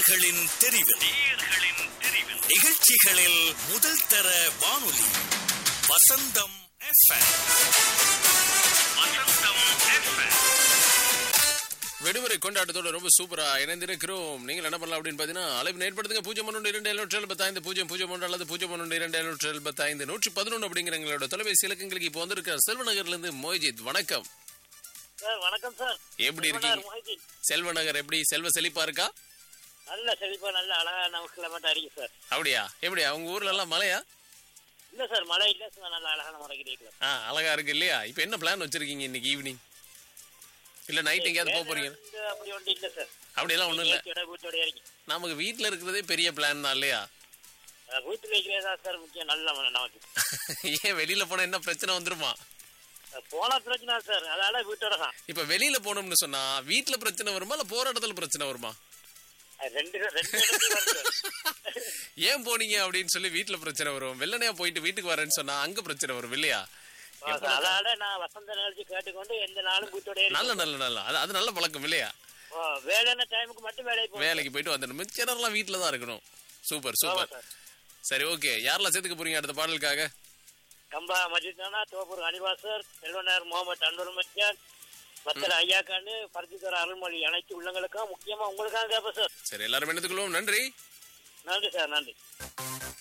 நேயர்களின் தெரிவு நேயர்களின் தெரிவு நிகழ்ச்சிகளில் முதல் தர வானொலி வசந்தம் FM. வசந்தம் FM. விடுமுறை கொண்டாட்டத்தோட ரொம்ப சூப்பரா இணைந்திருக்கிறோம் நீங்கள் என்ன பண்ணலாம் அப்படின்னு பாத்தீங்கன்னா அழைப்பு ஏற்படுத்துங்க பூஜ்ஜியம் ஒன்று இரண்டு எழுநூற்றி எழுபத்தைந்து பூஜ்ஜியம் பூஜ்ஜியம் ஒன்று அல்லது பூஜ்ஜியம் ஒன்று இரண்டு எழுநூற்றி எழுபத்தைந்து நூற்றி பதினொன்று அப்படிங்கிற எங்களோட தொலைபேசி இலக்கங்களுக்கு இப்போ வந்திருக்க செல்வநகர்ல இருந்து மோஜித் வணக்கம் சார் வணக்கம் சார் எப்படி இருக்கீங்க மொஹிதீன். செல்வநகர் எப்படி செல்வ செழிப்பா இருக்கா நல்ல செழிப்பா நல்ல அழகா நமக்கு கிளைமேட் அடிக்கும் சார் அப்படியா எப்படியா உங்க ஊர்ல எல்லாம் மழையா இல்ல சார் மழை இல்ல சார் நல்ல அழகான மழை கிடைக்கல ஆ அழகா இருக்கு இல்லையா இப்போ என்ன பிளான் வச்சிருக்கீங்க இன்னைக்கு ஈவினிங் இல்ல நைட் எங்கேயாவது போக போறீங்க அப்படி ஒன்றும் இல்ல சார் அப்படியெல்லாம் ஒண்ணும் இல்ல வீட்டோட வீட்டோட இறங்கி நமக்கு வீட்ல இருக்கிறதே பெரிய பிளான் தான் இல்லையா அஹ் வீட்டுல இருக்கிறதா சார் முக்கியம் நல்ல மழை நமக்கு ஏன் வெளியில போனா என்ன பிரச்சனை வந்துருமா அஹ் போன பிரச்சனை சார் அதனால வீட்டோட தான் இப்ப வெளியில போனோம்னு சொன்னா வீட்ல பிரச்சனை வருமா இல்ல போற இடத்துல பிரச்சனை வருமா அஹ் ரெண்டு ரெண்டு இடத்துலயும் வருது சார். ஏன் போனீங்க அப்படின்னு சொல்லி வீட்ல பிரச்சனை வரும் வெள்ளனையா போயிட்டு வீட்டுக்கு வரேன்னு சொன்னா அங்க பிரச்சனை வரும் இல்லையா ஆ, சார், அதனால நான் வசந்த நிகழ்ச்சி கேட்டுக்கொண்டு எந்த நாளும் வீட்டோட இறங்கி நல்ல நல்ல நல்ல அது அது நல்ல பழக்கம் இல்லையா வேலையான டைமுக்கு மட்டும் வேலைக்கு போகணும் வேலைக்கு போயிட்டு வந்துடணும் மிச்சரெல்லாம் வீட்ல தான் இருக்கணும் சூப்பர் சூப்பர் சார். சரி ஓகே யாரெல்லாம் சேர்த்துக்க போறீங்க அடுத்த பாடலுக்காக கம்பா மஜிதானா தோப்பூர் அனிவாசர் செல்வனார் முகமது அன்புல் மச்சான் மத்தர் ஐயாக்கான்னு பரிசுத்தர் அருள்மொழி அனைத்து உள்ளங்களுக்கும் முக்கியமா உங்களுக்காக கேட்பேன் சார் சரி எல்லாரும் எடுத்துக்கொள்வோம் நன்றி நன்றி சார் நன்றி